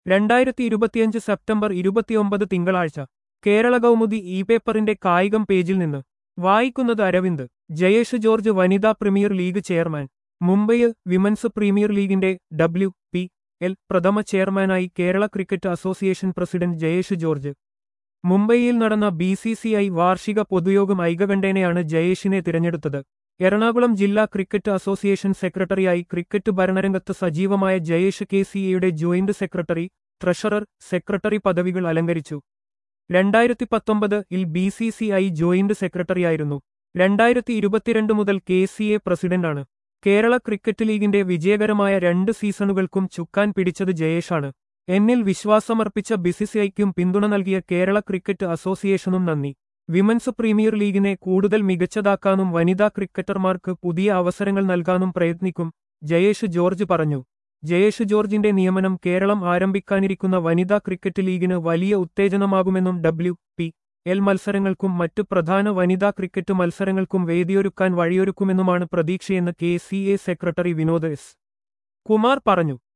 രണ്ടായിരത്തി ഇരുപത്തിയഞ്ച് സെപ്റ്റംബർ ഇരുപത്തിയൊമ്പത് തിങ്കളാഴ്ച കേരള കൗമുദി ഇ പേപ്പറിന്റെ കായികം പേജിൽ നിന്ന് വായിക്കുന്നത് അരവിന്ദ് ജയേഷ് ജോർജ് വനിതാ premier league chairman Mumbai women's premier ലീഗിന്റെ ഡബ്ല്യു പി എൽ പ്രഥമ ചെയർമാനായി Kerala cricket association president Jayesh George മുംബൈയിൽ നടന്ന ബി സി സി ഐ വാർഷിക പൊതുയോഗം ഐകകണ്ഠേനയാണ് ജയേഷിനെ തിരഞ്ഞെടുത്തത് എറണാകുളം ജില്ലാ ക്രിക്കറ്റ് അസോസിയേഷൻ സെക്രട്ടറിയായി ക്രിക്കറ്റ് ഭരണരംഗത്ത് സജീവമായ ജയേഷ് കെ സി എയുടെ ജോയിന്റ് സെക്രട്ടറി ട്രഷറർ സെക്രട്ടറി പദവികൾ അലങ്കരിച്ചു രണ്ടായിരത്തി പത്തൊമ്പത് ഇൽ B C C I joint സെക്രട്ടറിയായിരുന്നു രണ്ടായിരത്തി ഇരുപത്തിരണ്ട് മുതൽ കെ സി എ പ്രസിഡന്റാണ് കേരള ക്രിക്കറ്റ് ലീഗിന്റെ വിജയകരമായ രണ്ട് സീസണുകൾക്കും ചുക്കാൻ പിടിച്ചത് ജയേഷാണ് എന്നിൽ വിശ്വാസമർപ്പിച്ച ബിസിസിഐക്കും പിന്തുണ നൽകിയ കേരള ക്രിക്കറ്റ് അസോസിയേഷനും നന്ദി വിമൻസ് പ്രീമിയർ ലീഗിനെ കൂടുതൽ മികച്ചതാക്കാനും വനിതാ ക്രിക്കറ്റർമാർക്ക് പുതിയ അവസരങ്ങൾ നൽകാനും പ്രയത്നിക്കും ജയേഷ് ജോർജ് പറഞ്ഞു ജയേഷ് ജോർജിന്റെ നിയമനം കേരളം ആരംഭിക്കാനിരിക്കുന്ന വനിതാ ക്രിക്കറ്റ് ലീഗിന് വലിയ ഉത്തേജനമാകുമെന്നും ഡബ്ല്യു പി എൽ മത്സരങ്ങൾക്കും മറ്റു പ്രധാന വനിതാ ക്രിക്കറ്റ് മത്സരങ്ങൾക്കും വേദിയൊരുക്കാൻ വഴിയൊരുക്കുമെന്നുമാണ് പ്രതീക്ഷയെന്ന് K C A secretary Vinod S Kumar പറഞ്ഞു